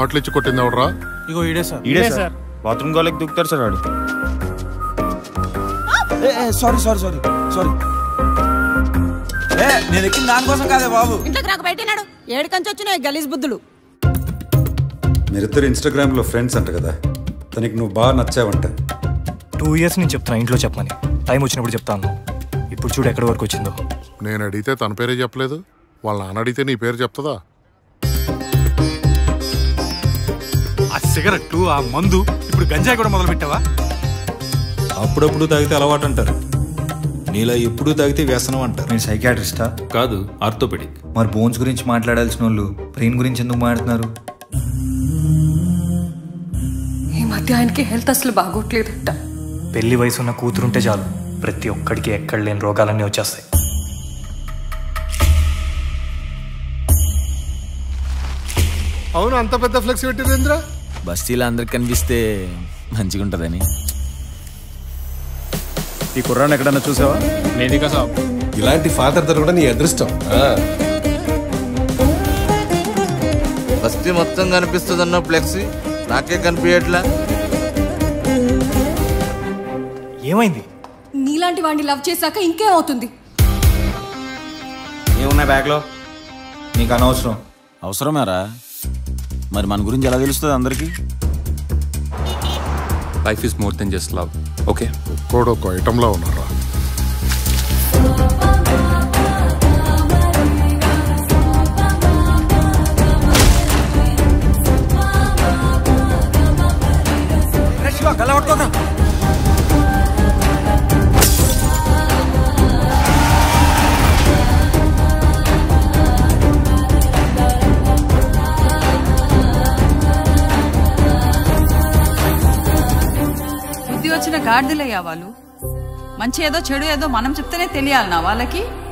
bottle ఇచ్చి కొట్టింది ఎవడరా ఇగో ఈడే సార్ ఈడే సార్ బాత్రూమ్ గోలకి దుక్కుతారు సార్ వాడు సారీ సారీ సారీ సారీ ఏ నేను ఎక్కిన దానికోసం కాదే బాబు ఇంట్లోకి రాక బయటినాడు ఏడు కంచి వచ్చినాయి గలీజ్ బుద్ధులు మీరిద్దరు ఇన్స్టాగ్రామ్లో ఫ్రెండ్స్ అంట కదా తనకి నువ్వు బాగా నచ్చావంట టూ ఇయర్స్ నుంచి చెప్తున్నా ఇంట్లో చెప్పమని టైం వచ్చినప్పుడు చెప్తాను ఇప్పుడు చూడు ఎక్కడి వరకు వచ్చిందో నేను అడిగితే తన పేరే చెప్పలేదు వాళ్ళ నాన్న అడిగితే నీ పేరు చెప్తుందా ఆ సిగరెట్ ఆ మందు ఇప్పుడు గంజాయి కూడా మొదలు పెట్టావా అప్పుడప్పుడు తాగితే అలవాటు అంటారు నీలా ఎప్పుడు తాగితే వ్యసనం అంటారు మీరు సైకాట్రిస్టా కాదు ఆర్థోపెడిక్ మరి బోన్స్ గురించి మాట్లాడాల్సిన వాళ్ళు బ్రెయిన్ గురించి ఎందుకు మాట్లాడుతున్నారు ఈ మధ్య ఆయనకి హెల్త్ అసలు బాగోట్లేదట పెళ్లి వయసు ఉన్న కూతురుంటే చాలు ప్రతి ఒక్కడికి ఎక్కడ లేని రోగాలన్నీ వచ్చేస్తాయి అవును అంత పెద్ద ఫ్లెక్స్ పెట్టిరేంద్రా బస్తీలో అందరికి కనిపిస్తే మంచిగా ఉంటుందని ఈ కుర్రాన్ని ఎక్కడన్నా చూసావా లేదిగా సాబ్ ఇలాంటి ఫాదర్ దొరకడం నీ అదృష్టం బస్తీ మొత్తం కనిపిస్తుంది అన్న ఫ్లెక్సీ నాకే కనిపించట్లా ఏమైంది నీలాంటి వాడిని లవ్ చేశాక ఇంకేం అవుతుంది ఏమున్నాయి బ్యాగ్లో నీకు అనవసరం అవసరమేరా మరి మన గురించి ఎలా తెలుస్తుంది అందరికీ life is more than just love okay ఒక్కోడు ఒక ఐటంలో ఉన్నారా బుద్ధి వచ్చిన గాడిదలయ్యా వాళ్ళు మంచి ఏదో చెడు ఏదో మనం చెప్తేనే తెలియాలి నా వాళ్ళకి